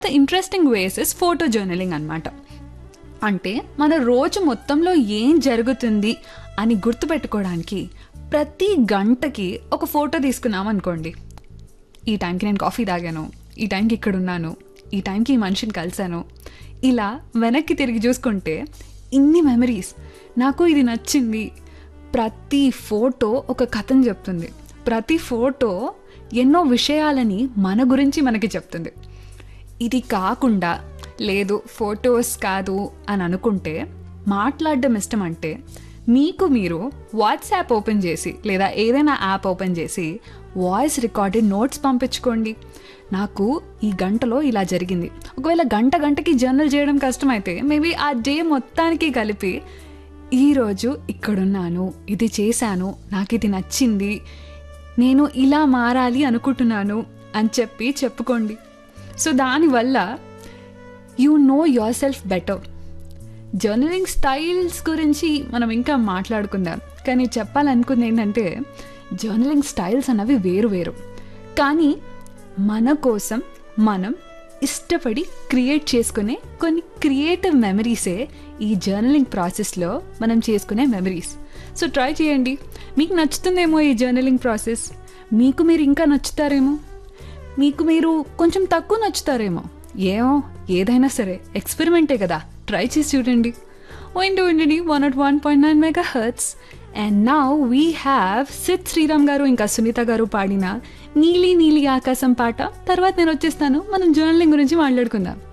the interesting ways is photo journaling అనమాట అంటే మన రోజు మొత్తంలో ఏం జరుగుతుంది అని గుర్తుపెట్టుకోవడానికి ప్రతి గంటకి ఒక ఫోటో తీసుకున్నాం అనుకోండి ఈ టైంకి నేను కాఫీ తాగాను ఈ టైంకి ఇక్కడ ఉన్నాను ఈ టైంకి ఈ మనిషిని కలిశాను ఇలా వెనక్కి తిరిగి చూసుకుంటే ఇన్ని మెమరీస్ నాకు ఇది నచ్చింది ప్రతి ఫోటో ఒక కథను చెప్తుంది ప్రతి ఫోటో ఎన్నో విషయాలని మన గురించి మనకి చెప్తుంది ఇది కాకుండా లేదు ఫొటోస్ కాదు అని అనుకుంటే మాట్లాడడం ఇష్టం అంటే మీకు మీరు వాట్సాప్ ఓపెన్ చేసి లేదా ఏదైనా యాప్ ఓపెన్ చేసి వాయిస్ రికార్డెడ్ నోట్స్ పంపించుకోండి నాకు ఈ గంటలో ఇలా జరిగింది ఒకవేళ గంట గంటకి జర్నల్ చేయడం కష్టమైతే మేబీ ఆ డే మొత్తానికి కలిపి ఈరోజు ఇక్కడున్నాను ఇది చేశాను నాకు ఇది నచ్చింది నేను ఇలా మారాలి అనుకుంటున్నాను అని చెప్పి చెప్పుకోండి సో దానివల్ల you know yourself better journaling styles గురించి మనం ఇంకా మాట్లాడుకుందాం కానీ చెప్పాలనుకుంది ఏంటంటే జర్నలింగ్ స్టైల్స్ అన్నవి వేరు వేరు కానీ మన కోసం మనం ఇష్టపడి క్రియేట్ చేసుకునే కొన్ని క్రియేటివ్ మెమరీసే ఈ జర్నలింగ్ ప్రాసెస్లో మనం చేసుకునే మెమరీస్ సో ట్రై చేయండి మీకు నచ్చుతుందేమో ఈ జర్నలింగ్ ప్రాసెస్ మీకు మీరు ఇంకా నచ్చుతారేమో మీకు మీరు కొంచెం తక్కువ నచ్చుతారేమో ఏమో ఏదైనా సరే ఎక్స్పెరిమెంటే కదా ట్రై చేసి చూడండి వింటూ ఉండండి one nought one point nine mega hertz and now we have Sid Sriram garu ఇంకా సునీత గారు పాడిన నీలి నీలి ఆకాశం పాట తర్వాత నేను వచ్చేస్తాను మనం జర్నలింగ్ గురించి మాట్లాడుకుందాం